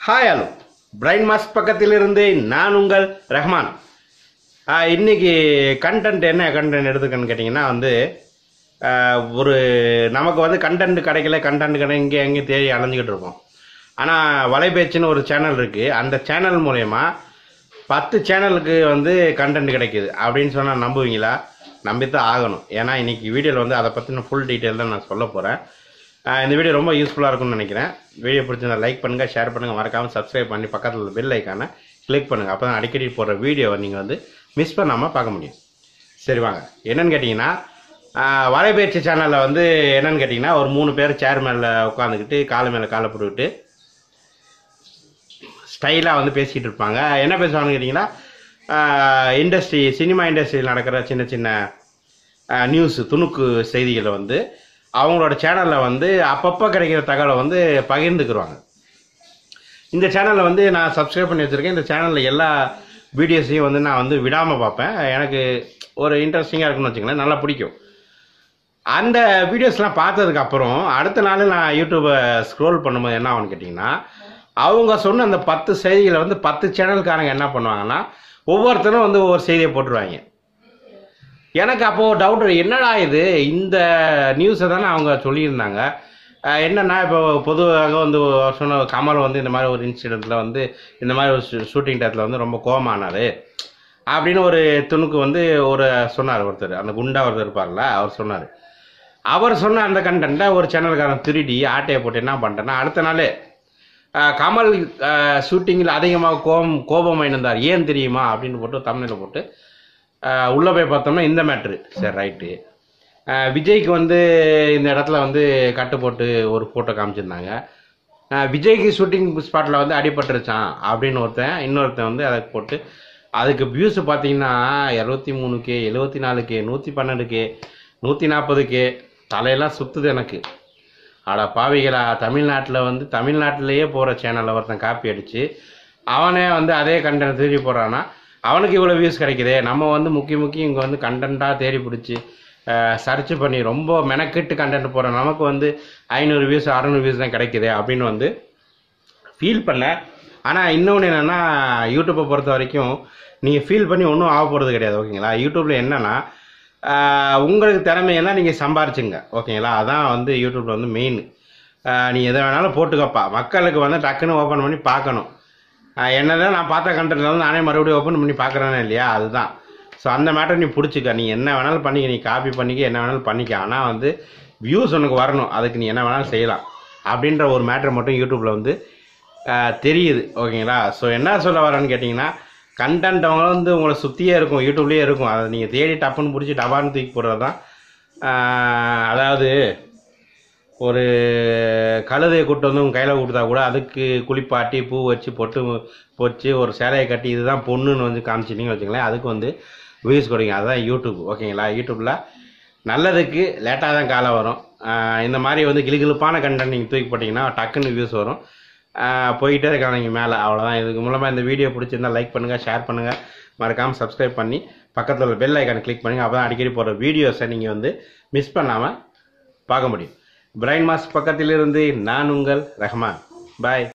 hi hello brain mass பக்கத்திலிருந்து நான் உங்கள் ரஹ்மான் ஆ, இன்னைக்கு கண்டென்ட் என்ன கண்டென்ட் எடுத்துக்கன்னு கேட்டிங்கன்னா வந்து ஆ, ஒரு நமக்கு வந்து கண்டென்ட் கிடைக்கல கண்டென்ட் கிடை இங்கே எங்கேயும் தேடி அலைஞ்சிக்கிட்டு இருக்கோம் ஆனால் வலைபேச்சுன்னு ஒரு சேனல் இருக்குது அந்த சேனல் மூலயமா பத்து சேனலுக்கு வந்து கண்டென்ட் கிடைக்குது அப்படின்னு சொன்னால் நம்புவீங்களா நம்பித்தான் ஆகணும் ஏன்னா இன்னைக்கு வீடியோவில் வந்து அதை பற்றின ஃபுல் டீட்டெயில் தான் நான் சொல்ல போகிறேன் இந்த வீடியோ ரொம்ப யூஸ்ஃபுல்லாக இருக்கும்னு நினைக்கிறேன் வீடியோ பிடிச்சிருந்தா லைக் பண்ணுங்கள் ஷேர் பண்ணுங்கள் மறக்காமல் சப்ஸ்கிரைப் பண்ணி பக்கத்தில் பெல் ஐக்கானை கிளிக் பண்ணுங்கள் அப்போ தான் அடிக்கடி போடுற வீடியோவை நீங்கள் வந்து மிஸ் பண்ணாமல் பார்க்க முடியும் சரி வாங்க என்னன்னு கேட்டிங்கன்னா ஆஹ், வலைபேச்சு சேனலில் வந்து என்னன்னு கேட்டிங்கன்னா ஒரு மூணு பேர் சேர் மேலே உட்காந்துக்கிட்டு காலு மேலே காலை போட்டுக்கிட்டு ஸ்டைலாக வந்து பேசிக்கிட்டு இருப்பாங்க என்ன பேசுவாங்கன்னு கேட்டிங்கன்னா இண்டஸ்ட்ரி சினிமா இண்டஸ்ட்ரியில் நடக்கிற சின்ன சின்ன நியூஸ் துணுக்கு செய்திகளை வந்து அவங்களோட சேனலில் வந்து அப்பப்போ கிடைக்கிற தகவலை வந்து பகிர்ந்துக்குருவாங்க இந்த சேனலில் வந்து நான் சப்ஸ்கிரைப் பண்ணி வச்சுருக்கேன் இந்த சேனலில் எல்லா வீடியோஸையும் வந்து நான் வந்து விடாமல் பார்ப்பேன் எனக்கு ஒரு இன்ட்ரெஸ்டிங்காக இருக்குன்னு வச்சுங்களேன் நல்லா பிடிக்கும் அந்த வீடியோஸ்லாம் பார்த்ததுக்கு அப்புறம் அடுத்த நாள் நான் யூடியூப்பை ஸ்க்ரோல் பண்ணும்போது என்ன ஆகும்னு கேட்டிங்கன்னா அவங்க சொன்ன அந்த பத்து செய்திகளை வந்து பத்து சேனல்காரங்க என்ன பண்ணுவாங்கன்னா ஒவ்வொருத்தரும் வந்து ஒவ்வொரு செய்தியை போட்டுருவாங்க எனக்கு அப்போது டவுட் என்னடா இது இந்த நியூஸை தானே அவங்க சொல்லியிருந்தாங்க அஹ் என்னன்னா இப்போ பொதுவாக வந்து சொன்ன கமல் வந்து இந்த மாதிரி ஒரு இன்சிடெண்ட்டில் வந்து இந்த மாதிரி ஒரு ஷூட்டிங் டயத்தில் வந்து ரொம்ப கோவமானார் அப்படின்னு ஒரு துணுக்கு வந்து ஒரு சொன்னார் ஒருத்தர் அந்த குண்டா ஒருத்தர் இருப்பார்ல அவர் சொன்னார் அவர் சொன்ன அந்த கண்டென்ட்டை ஒரு சேனல்காரன் திருடி ஆட்டையை போட்டு என்ன பண்ணிட்டேன்னா அடுத்த நாளே அஹ், கமல் ஷூட்டிங்கில் அதிகமாக கோபம் கோபமாக இருந்தார் ஏன் தெரியுமா அப்படின்னு போட்டு தமிழில் போட்டு அஹ், உள்ள போய் பார்த்தோம்னா இந்த மேட்ரு சரி ரைட்டு விஜய்க்கு வந்து இந்த இடத்துல வந்து கட்டு போட்டு ஒரு ஃபோட்டோ காமிச்சிருந்தாங்க அஹ், விஜய்க்கு ஷூட்டிங் ஸ்பாட்டில் வந்து அடிபட்டுருச்சான் அப்படின்னு ஒருத்தன் இன்னொருத்தன் வந்து அதை போட்டு அதுக்கு வியூஸ் பார்த்தீங்கன்னா இரநூத்தி மூணு கே எழுபத்தி நாலு கே நூற்றி பன்னெண்டு கே நூற்றி நாற்பது கே தலையெல்லாம் சுற்றுது எனக்கு அட பாவிகளா தமிழ்நாட்டில் வந்து தமிழ்நாட்டிலேயே போகிற சேனலில் ஒருத்தன் காப்பி அடித்து அவனே வந்து அதே கண்டென்ட் தேடி போடுறான்னா அவனுக்கு இவ்வளோ வியூஸ் கிடைக்குதே நம்ம வந்து முக்கிய முக்கியம் இங்கே வந்து கண்டென்ட்டாக தேடி பிடிச்சி சர்ச் பண்ணி ரொம்ப மெனக்கெட்டு கண்டென்ட் போடுற நமக்கு வந்து ஐநூறு வியூஸ் அறநூறு வியூஸ் தான் கிடைக்குதே அப்படின்னு வந்து ஃபீல் பண்ணல ஆனால் இன்னொன்று என்னென்னா யூடியூப்பை பொறுத்த வரைக்கும் நீங்கள் ஃபீல் பண்ணி ஒன்றும் ஆக போகிறது கிடையாது ஓகேங்களா யூடியூப்பில் என்னென்னா உங்களுக்கு திறமையெல்லாம் நீங்கள் சம்பாரிச்சுங்க ஓகேங்களா அதான் வந்து யூடியூப்பில் வந்து மெயின் நீ எதை வேணாலும் போட்டுக்கப்பா மக்களுக்கு வந்து டக்குன்னு ஓப்பன் பண்ணி பார்க்கணும் ஆஹ் என்னதான் நான் பார்த்த கண்டென்ட்ல வந்து நானே மறுபடியும் ஓப்பன் பண்ணி பார்க்குறேனே இல்லையா அதுதான் ஸோ அந்த மேட்டர் நீ பிடிச்சிக்க நீ என்ன வேணாலும் பண்ணிக்க நீ காப்பி பண்ணிக்க என்ன வேணாலும் பண்ணிக்க ஆனால் வந்து வியூஸ் உனக்கு வரணும் அதுக்கு நீ என்ன வேணாலும் செய்யலாம் அப்படின்ற ஒரு மேட்டர் மட்டும் யூடியூப்பில் வந்து ஆஹ் தெரியுது ஓகேங்களா ஸோ என்ன சொல்ல வரேன்னு கேட்டிங்கன்னா கண்டென்ட் அவங்க வந்து உங்களை சுற்றியே இருக்கும் யூடியூப்லேயே இருக்கும் அதை நீங்கள் தேடி டப்புன்னு பிடிச்சி டபான்னு தூக்கி போடுறது தான் ஆஹ் அதாவது ஒரு கழுதையை கூட்டு வந்து உங்கள் கையில் கொடுத்தா கூட அதுக்கு குளிப்பாட்டி பூ வச்சு பொட்டு பொச்சு ஒரு சேலையை கட்டி இதுதான் பொண்ணுன்னு வந்து காமிச்சிட்டிங்கன்னு வச்சுங்களேன் அதுக்கு வந்து வியூஸ் கொடுங்க அதுதான் யூடியூப் ஓகேங்களா யூடியூப்பில் நல்லதுக்கு லேட்டாக தான் காலம் வரும் ஆஹ் இந்த மாதிரி வந்து கிளுகிளுப்பான கண்டென்ட் நீங்கள் தூக்கி போட்டிங்கன்னா டக்குன்னு வியூஸ் வரும் ஆஹ் போயிட்டே இருக்காங்க நீங்கள் மேலே அவ்வளோதான் இதுக்கு மூலமாக இந்த வீடியோ பிடிச்சிருந்தா லைக் பண்ணுங்கள் ஷேர் பண்ணுங்கள் மறக்காமல் சப்ஸ்கிரைப் பண்ணி பக்கத்தில் உள்ள பெல் ஐக்கானை கிளிக் பண்ணுங்கள் அப்போ தான் அடிக்கடி போடுற வீடியோஸை நீங்கள் வந்து மிஸ் பண்ணாமல் பார்க்க முடியும் பிரைன் மாஸ் பக்கத்திலிருந்து நான் உங்கள் ரஹ்மான் பாய்